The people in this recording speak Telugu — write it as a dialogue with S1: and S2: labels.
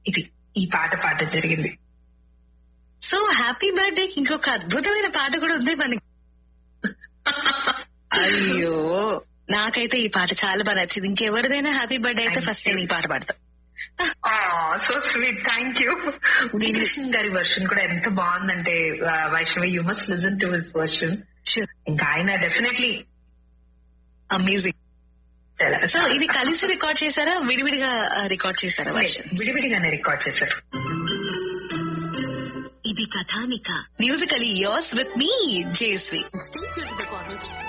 S1: ఇది ఈ పాట పాడడం జరిగింది
S2: సో హ్యాపీ బర్త్డే ఇంకొక అద్భుతమైన పాట కూడా ఉంది మనకి అయ్యో నాకైతే ఈ పాట చాలా బాగా నచ్చింది ఇంకెవరిదైనా హ్యాపీ బర్త్డే అయితే
S1: Thank
S2: ఫస్ట్
S1: you.
S2: నేను ఈ పాట పాడతా
S1: so sweet thank you Krishna గారి వర్షన్ కూడా ఎంత బాగుందంటే ఆ, Vaishnavi you must listen to his version ఇంకా ఆయన డెఫినెట్లీ
S2: అమేజింగ్ సో ఇది కలిసి రికార్డ్ చేశారా విడివిడిగా రికార్డ్ చేశారా వర్షన్
S1: విడివిడిగానే రికార్డ్ చేశారు
S2: ఇది కథానిక మ్యూజికలీ యోర్స్ విత్ మీ జేస్వి